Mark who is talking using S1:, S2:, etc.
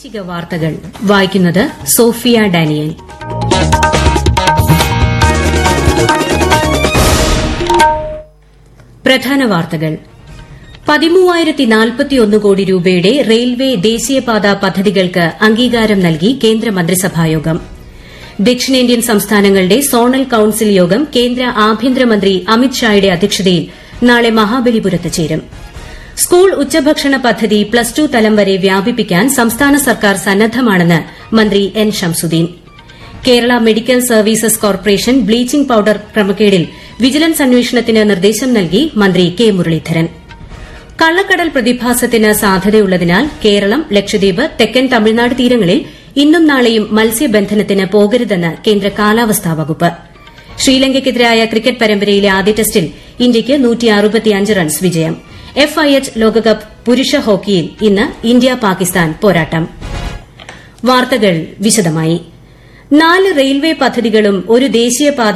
S1: പ്രാദേശിക വാർത്തകൾ വായിക്കുന്നത് സോഫിയ ഡാനിയൽ പ്രധാന വാർത്തകൾ പതിമൂവായിരത്തി നാൽപ്പത്തിയൊന്ന് കോടി രൂപയുടെ റെയിൽവേ ദേശീയപാത പദ്ധതികൾക്ക് അംഗീകാരം നൽകി കേന്ദ്ര മന്ത്രിസഭായോഗം ദക്ഷിണേന്ത്യൻ സംസ്ഥാനങ്ങളുടെ സോണൽ കൌൺസിൽ യോഗം കേന്ദ്ര ആഭ്യന്തരമന്ത്രി അമിത് ഷായുടെ അധ്യക്ഷതയിൽ നാളെ മഹാബലിപുരത്ത് ചേരും സ്കൂൾ ഉച്ചഭക്ഷണ പദ്ധതി പ്ലസ് ടു തലം വരെ വ്യാപിപ്പിക്കാൻ സംസ്ഥാന സർക്കാർ സന്നദ്ധമാണെന്ന് മന്ത്രി N Shamsuddin Kerala medical services corporation bleaching powder ക്രമക്കേടിൽ വിജിലൻസ് അന്വേഷണത്തിന് നിർദ്ദേശം നൽകി മന്ത്രി കെ മുരളീധരൻ കള്ളക്കടൽ പ്രതിഭാസത്തിന് സാധ്യതയുള്ളതിനാൽ കേരളം ലക്ഷദ്വീപ് തെക്കൻ തമിഴ്നാട് തീരങ്ങളിൽ ഇന്നും നാളെയും മത്സ്യബന്ധനത്തിന് പോകരുതെന്ന് കേന്ദ്ര കാലാവസ്ഥാ വകുപ്പ് ശ്രീലങ്കയ്ക്കെതിരായ ക്രിക്കറ്റ് പരമ്പരയിലെ ആദ്യ ടെസ്റ്റിൽ ഇന്ത്യയ്ക്ക് റൺസ് വിജയം എഫ്ഐഎച്ച് ലോകകപ്പ് പുരുഷ ഹോക്കിയിൽ ഇന്ന് ഇന്ത്യ പാകിസ്ഥാൻ പോരാട്ടം വാർത്തകൾ വിശദമായി നാല് റെയിൽവേ പദ്ധതികളും ഒരു ദേശീയപാത